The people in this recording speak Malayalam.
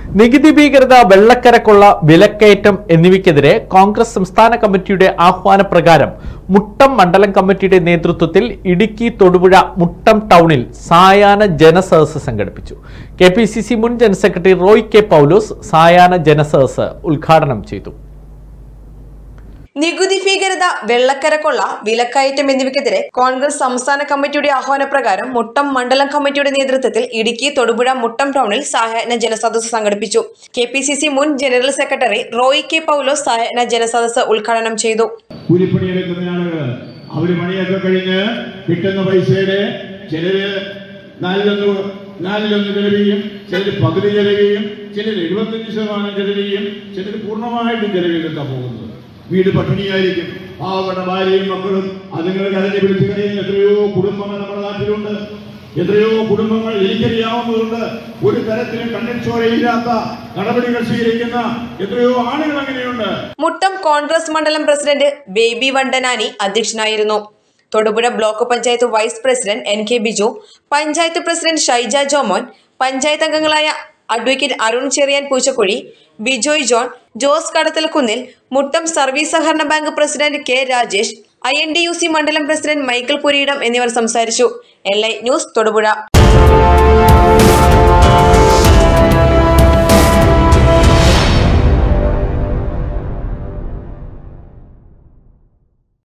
നികുതി ഭീകരത വെള്ളക്കരക്കൊള്ള വിലക്കയറ്റം എന്നിവയ്ക്കെതിരെ കോൺഗ്രസ് സംസ്ഥാന കമ്മിറ്റിയുടെ ആഹ്വാനപ്രകാരം മുട്ടം മണ്ഡലം കമ്മിറ്റിയുടെ നേതൃത്വത്തിൽ ഇടുക്കി തൊടുപുഴ മുട്ടം ടൗണിൽ സായാഹ്ന ജനസദസ് സംഘടിപ്പിച്ചു കെ പി സി സി മുൻ general secretary Roy K Paulose സായാഹ്ന ജനസദസ് ഉദ്ഘാടനം ചെയ്തു നികുതി ഭീകരത വെള്ളക്കരക്കൊള്ള വിലക്കയറ്റം എന്നിവയ്ക്കെതിരെ കോൺഗ്രസ് സംസ്ഥാന കമ്മിറ്റിയുടെ ആഹ്വാനപ്രകാരം മുട്ടം മണ്ഡലം കമ്മിറ്റിയുടെ നേതൃത്വത്തിൽ ഇടുക്കി തൊടുപുഴ മുട്ടം ടൗണിൽ സായാഹ്ന ജനസദസ് സംഘടിപ്പിച്ചു കെ പി സി സി മുൻ general secretary Roy K Paulose സായാഹ്ന ജനസദസ് ഉദ്ഘാടനം ചെയ്തു കൂലിപ്പണിയെടുക്കുന്ന ആളുകൾ അവര് പണിയൊക്കെ കഴിഞ്ഞ് കിട്ടുന്ന പൈസയുടെ ചിലര് നാലിലൊന്ന് നാലിലൊന്ന് ചെലവിയും ചിലര് പകുതി ചെലവിയും ചിലർ എഴുപത്തഞ്ച് ശതമാനം ചെലവിയും ചിലർ പൂർണ്ണമായിട്ടും ചെലവിലെത്താൻ പോകുന്നത് വീട് പട്ടിണിയായിരിക്കും പാവപ്പെട്ട ഭാര്യയും മക്കളും അതുങ്ങൾ കരഞ്ഞു പിടിച്ച് കഴിയുന്ന എത്രയോ കുടുംബങ്ങൾ നമ്മുടെ നാട്ടിലുണ്ട് എത്രയോ കുടുംബങ്ങൾ എനിക്കറിയാവുന്നതുണ്ട് ഒരു തരത്തിലും കണ്ണിച്ചോരയില്ലാത്ത നടപടികൾ സ്വീകരിക്കുന്ന എത്രയോ ആളുകൾ അങ്ങനെയുണ്ട് മുട്ടം കോൺഗ്രസ് മണ്ഡലം പ്രസിഡന്റ് ബേബി വണ്ടനാനി അധ്യക്ഷനായിരുന്നു Thodupuzha block panchayat vice president N K Biju panchayat president Shaija Jomon panchayat അംഗങ്ങളായ അഡ്വക്കേറ്റ് അരുൺ ചെറിയാൻ പൂച്ചക്കുഴി ബിജോയ് ജോൺ ജോസ് കടത്തലക്കുന്നിൽ മുട്ടം സർവീസ് സഹകരണ bank president K Rajesh I N D U C മണ്ഡലം പ്രസിഡന്റ് മൈക്കിൾ പുരീടം എന്നിവർ സംസാരിച്ചു എൽ ഐ ന്യൂസ് തൊടുപുഴ